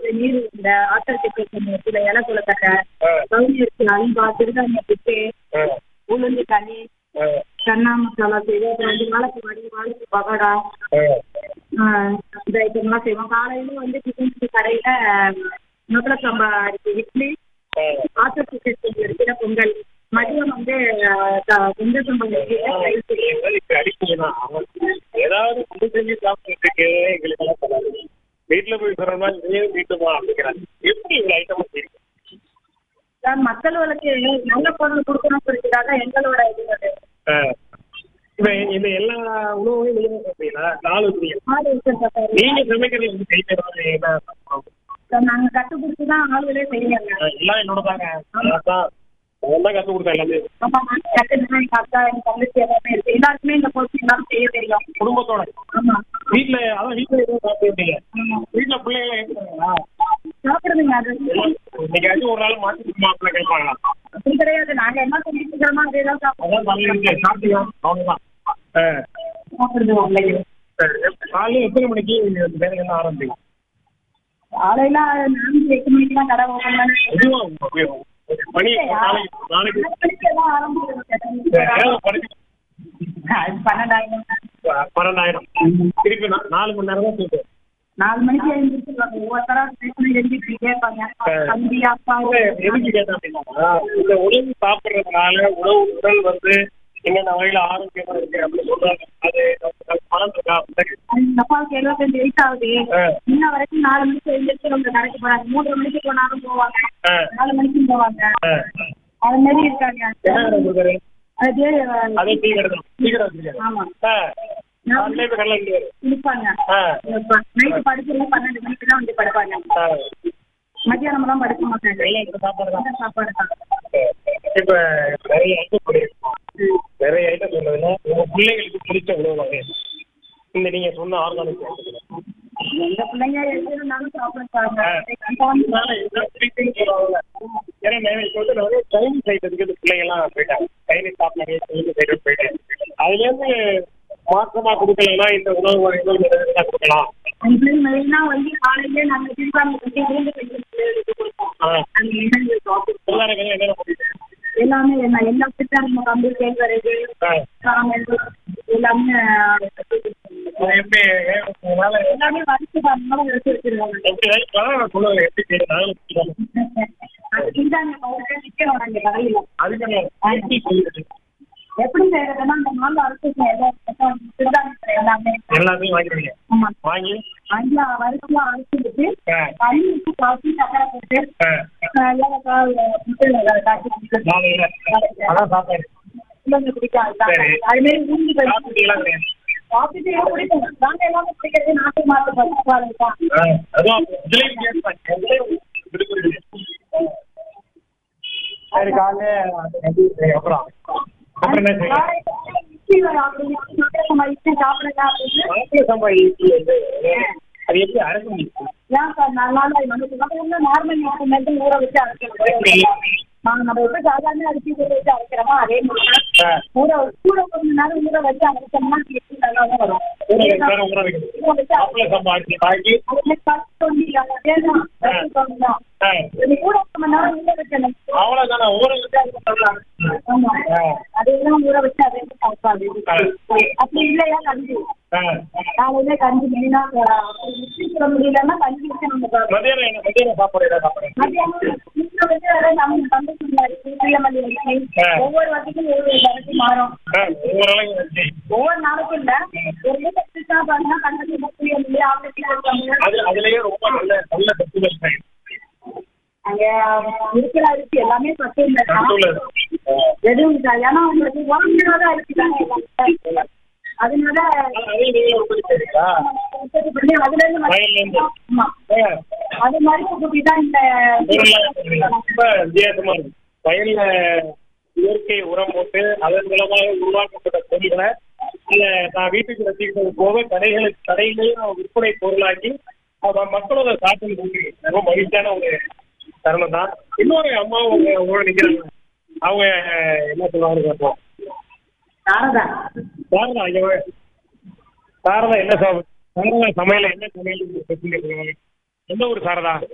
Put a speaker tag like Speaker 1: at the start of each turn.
Speaker 1: இது நீர் இந்த ஆற்றல் திட்டம் சில இலை குளக்கட்டை
Speaker 2: ஆ.
Speaker 1: கவுனி அரிசி அல்வா சிறுதானிய புட்டு
Speaker 2: ஆ,
Speaker 1: உளுந்து களி
Speaker 2: ஆ,
Speaker 1: சன்னா மசாலா செய்வோம் ரெண்டு வாழைக்கு வடி வாழைக்கு பகோடா
Speaker 2: ஆ.
Speaker 1: ஆ, இந்த ஐட்டம்லாம் செய்வோம் காலையில வந்து டிஃபன் கடையில முதல சம்பா இருக்கு இட்லி
Speaker 2: ஆ.
Speaker 1: ஆற்றல் திட்டம் இருக்கிற பொங்கல் மதியம் வந்து வெந்த சம்பா இருக்கு ரைஸ் இருக்கு.
Speaker 2: ஏதாவது இப்ப அடிப்பீங்கன்னா, ஏதாவது புது செஞ்சு சாப்பிட்டுட்டு எங்களுக்கு எல்லாம் சொல்லாது வீட்டுல போய் சொல்றோம்னா நீயே வீட்டுமா அப்படிங்கிறாங்க எப்படி இவ்வளவு ஐட்டம் செய்யுங்க
Speaker 1: சார் மக்களுக்கு நல்ல பொருள் கொடுக்கணும் சொல்லிட்டுதான் எங்களோட இது அது.
Speaker 2: ஆ. இப்ப இந்த எல்லா உணவையும் நீங்க சாப்பிட்டீங்களா நாலு நீங்க
Speaker 1: ஆள் இருக்கு சார்.
Speaker 2: நீங்க சமைக்கிறது வந்து கை தருவது என்ன
Speaker 1: சார், நாங்க கத்து கொடுத்து தான் ஆளுகளே செய்யறாங்க
Speaker 2: எல்லாம் என்னோட தாங்க அதான் நான் தான் கற்றுக் கொடுத்தேன் எல்லாமே
Speaker 1: ஆமா நான் கத்துனா எங்க அக்கா எங்க தங்கச்சி எல்லாமே இருக்கு எல்லாருக்குமே இந்த பொருள் எல்லாரும் செய்ய தெரியும்
Speaker 2: குடும்பத்தோட
Speaker 1: ஆமா
Speaker 2: வீட்டுல அதான் வீட்டுல எதுவும் சாப்பிட்டுருக்கீங்க
Speaker 1: ஆமா.
Speaker 2: வீட்டுல பிள்ளைங்க ஏற்றுறாங்களா
Speaker 1: சாப்பிடுதுங்க அது
Speaker 2: இன்னைக்காச்சும் ஒரு நாள் மாற்றி மாப்பிள்ள கேட்பாங்களா
Speaker 1: அப்படி கிடையாது நாங்க என்ன சொல்லி சீக்கிரமா அதே தான்
Speaker 2: அதான் தலையிட்டு சாப்பிட்டீங்க அவ்வளவுதான் ஆ.
Speaker 1: சாப்பிடுது பிள்ளைங்க
Speaker 2: சரி. காலையில எத்தனை மணிக்கு வேலை என்ன ஆரம்பிங்க
Speaker 1: காலையில நாலு எட்டு மணிக்கு தான் கடை ஓப்பன் பண்ணி
Speaker 2: எதுவும் உபயோகம். பணி நாளைக்கு நாளைக்கு
Speaker 1: நாலு மணிக்கு எல்லாம் ஆரம்பிச்சிடும்
Speaker 2: வேலை படிச்சு
Speaker 1: அது பன்னெண்டாயிரம்
Speaker 2: பன்னெண்டாயிரம் திருப்பி நா- நாலு மணி நேரம் தான் தூக்கம்
Speaker 1: நாலு மணிக்கு எழுந்திரிச்சிருவாங்க ஒவ்வொருத்தரா பேசணும் எழுந்திரிச்சு கேட்பாங்க தம்பி அப்பா
Speaker 2: இல்ல, எதுக்கு கேட்டேன் அப்படின்னா இந்த உணவு சாப்பிடுறதுனால உணவு உடல் வந்து என்னென்ன வகையில ஆரோக்கியமா இருக்கு அப்படின்னு சொல்றாங்க அது நமக்கு பணம் இருக்கா அப்படின்னு
Speaker 1: எங்க அப்பாவுக்கு எழுபத்தஞ்சு வயசு ஆகுது
Speaker 2: ஆ.
Speaker 1: இன்ன வரைக்கும் நாலு மணிக்கு எழுந்திரிச்சு அவங்க கடைக்கு போறாங்க மூன்றரை மணிக்கு போனாலும் போவாங்க
Speaker 2: ஆ.
Speaker 1: நாலு மணிக்கும் போவாங்க
Speaker 2: ஆ.
Speaker 1: அது மாதிரி இருக்காங்க
Speaker 2: என்ன கடை கொடுக்குறாரு?
Speaker 1: அது
Speaker 2: அதே டீ கடை தான். டீ கடை வச்சிருக்காரு.
Speaker 1: ஆமா
Speaker 2: ஆ. காலையில போய் கடையில இருக்காரு.
Speaker 1: குளிப்பாங்க
Speaker 2: ஆ.
Speaker 1: நைட்டு படுக்கிறது பன்னெண்டு மணிக்கு தான் வந்து படுப்பாங்க
Speaker 2: ஆ.
Speaker 1: மத்தியானம் எல்லாம் படுக்க மாட்டாங்க
Speaker 2: எல்லாம் இந்த சாப்பாடு தான்.
Speaker 1: அதான் சாப்பாடு தான்
Speaker 2: இப்ப நிறைய ஐட்டம் பண்ணிருக்கோம் நிறைய ஐட்டம் சொன்னதுன்னா உங்க பிள்ளைங்களுக்கு பிடிச்ச உணவு வகை இந்த நீங்க சொன்ன ஆர்கானிக்
Speaker 1: எங்க பிள்ளைங்க எது இருந்தாலும் சாப்பிடுறாங்க
Speaker 2: அதனால என்ன பிடிக்குன்னு சொல்லுவாங்க. ஏன்னா நிறைய இப்ப வந்து நிறைய சைனீஸ் ஐட்டத்துக்கு இந்த பிள்ளைங்க எல்லாம் போயிட்டாங்க சைனீஸ் சாப்பிட்டாங்க சைனீஸ் ஐட்டம் போயிட்டாங்க அதுல இருந்து மாற்றமா கொடுக்கலன்னா இந்த உணவு வகைகள் நிறைய கொடுக்கலாம்
Speaker 1: எங்க பிள்ளைங்க மெயினா வந்து காலையிலே நாங்க திருப்பாங்க கட்டி விருந்து செஞ்சு பிள்ளைகளுக்கு கொடுப்போம்
Speaker 2: ஆ.
Speaker 1: அந்த இணைந்து சாப்பிட்டு
Speaker 2: எல்லாருக்கும் என்னென்ன பிடிக்கும்
Speaker 1: எல்லாமே என்ன எல்லா திட்டம் நம்ம கம்பி கேழ்வரகு
Speaker 2: ஆ.
Speaker 1: சாமல் எல்லாமே
Speaker 2: அது எப்படி உங்களால
Speaker 1: எல்லாமே வரிசை பண்ணாலும் வரிசை வச்சிருக்காங்க
Speaker 2: எப்படி அதான் நான் சொல்லுவேன் எப்படி செய்யணும் நாங்களும் செய்யணும்.
Speaker 1: அது சிந்தாங்க பவுடர் நிற்கிறோம் நாங்க கடையில
Speaker 2: அதுக்கு நான் எப்படி செய்யறது?
Speaker 1: எப்படி செய்யறதுன்னா அந்த நாள் அரிசி சிறுதானியத்துல எல்லாமே
Speaker 2: எல்லாத்தையும் வாங்கிடுவீங்க
Speaker 1: ஆமா
Speaker 2: வாங்கி
Speaker 1: அஞ்சு வரிசையா அரிசி விட்டு
Speaker 2: ஆ.
Speaker 1: தண்ணி ஊற்றி காஃபி சக்கரை போட்டு
Speaker 2: ஆ,
Speaker 1: ஆஹ் ஏலக்காய் முட்டை காய்ச்சி குடிக்கிறது.
Speaker 2: நாளையில அதான் சாப்பாடு
Speaker 1: பிள்ளைங்க பிடிக்கும் அதுதான்
Speaker 2: சரி.
Speaker 1: அது மாதிரி ஊந்தி
Speaker 2: சாப்பிட்டீங்களா கிடையாது
Speaker 1: காஃபி டீ பிடிக்கும் நாங்க எல்லாமே பிடிக்கிறது நாட்டு மாட்டு பசுப்பாடு தான்
Speaker 2: ஆ, அதுவும் இதுலயும் கேட்பாங்க. இதுலயும் விடுபடுது. சரி காலையில அப்புறம் அப்புறம் என்ன செய்யலாம்
Speaker 1: இட்லி வரும் அப்படி இட்லி மட்டும் நம்ம இட்லி சாப்பிடுங்க அப்படின்னு
Speaker 2: மாப்பிள்ளை சம்பா இட்லி வந்து அது எப்படி அரைக்க முடியும்
Speaker 1: ஏன் சார் நல்லா நமக்கு வந்து நார்மல் இட்லி மட்டும் ஊற வச்சு அரைக்கணும் நாங்க நம்ம எப்படி சாதாரண அரிசி ஊற வச்சு அரைக்கிறோமோ அதே மாதிரி
Speaker 2: ஆ.
Speaker 1: ஊற கூட கொஞ்ச நேரம் ஊற வச்சு அரைச்சோம்னா இட்லி நல்லா தான் வரும்
Speaker 2: ஊற வைக்க வேற ஊற வைக்கணும்.
Speaker 1: ஊற வச்சு
Speaker 2: மாப்பிள்ளை சம்பா அரிசி வாங்கி
Speaker 1: அதுல கல் சொல்லி அந்த தேங்காய் வச்சு சொல்லணும்.
Speaker 2: ஆ,
Speaker 1: இது கூட ஒரு மணி நேரம் ஊற வைக்கணும்
Speaker 2: அவ்வளவுதானே ஊற வச்சு அதுக்கு சொல்லலாம்.
Speaker 1: ஆமா
Speaker 2: ஆ.
Speaker 1: அதெல்லாம் ஊற வச்சு அதே சாப்பாடு அப்படி இல்லையா கஞ்சி
Speaker 2: ஆ.
Speaker 1: காலையில கஞ்சி மெயினா இட்லி போட முடியலன்னா கஞ்சி வச்சு நம்ம சாப்பிடுவோம்.
Speaker 2: மதியானம் என்ன மதியானம் சாப்பாடு என்ன சாப்பிடுறீங்க
Speaker 1: மத்தியானம் வீட்டுல வந்து அதாவது நம்ம தந்தைக்கு முன்னாடி பிரியமல்லி வச்சு
Speaker 2: ஆ.
Speaker 1: ஒவ்வொரு வாட்டிக்கும் ஒவ்வொரு வெரைட்டி மாறும்
Speaker 2: ஆ, ஒவ்வொரு நாளைக்கு வச்சு
Speaker 1: ஒவ்வொரு நாளைக்கும் இல்ல ஒரு வீட்டு சாப்பாடுனா கண்டத்தி பிரியமல்லி ஆப்பிட்டி கொடுப்பாங்க
Speaker 2: அது அதுலயே ரொம்ப நல்ல நல்ல சத்துக்கள் இருக்கு.
Speaker 1: அங்க இருக்கிற அரிசி எல்லாமே சத்து இல்லை
Speaker 2: சத்துள்ளது. ஆ.
Speaker 1: எதுவும் இல்லை ஏன்னா உங்களுக்கு வாங்கினாத அரிசி தானே எல்லாமே. அதனால
Speaker 2: அது அதையும் நீங்களே உற்பத்தி செய்றீங்களா?
Speaker 1: உற்பத்தி பண்ணி அதுல இருந்து
Speaker 2: வயல்ல இருந்து.
Speaker 1: ஆமா
Speaker 2: ஆ.
Speaker 1: அது மாதிரி உற்பத்தி தான் இந்த
Speaker 2: பொருள்லாம் செய்றீங்க. ரொம்ப வித்தியாசமா இருக்கு வயல்ல இயற்கை உரம் போட்டு அதன் மூலமாக உருவாக்கப்பட்ட பொருள்களை இல்ல நான் வீட்டுக்கு வச்சுக்கிட்டது போக கடைகளுக்கு கடையிலையும் விற்பனை பொருளாக்கி அவ மக்களோட சாப்பிட்டு கொடுக்குறீங்க ரொம்ப மகிழ்ச்சியான ஒரு தருணம் தான் இன்னொரு அம்மா உங்க உங்களோட நிக்கிறாங்க அவங்க என்ன சொல்லுவாங்க கேட்போம்
Speaker 1: சாரதா
Speaker 2: சாரதா ஐயா சாரதா என்ன சாப்பிடு சாரதா சமையல என்ன சமையல் பத்தி கேட்குறாங்க எந்த ஒரு சாரதா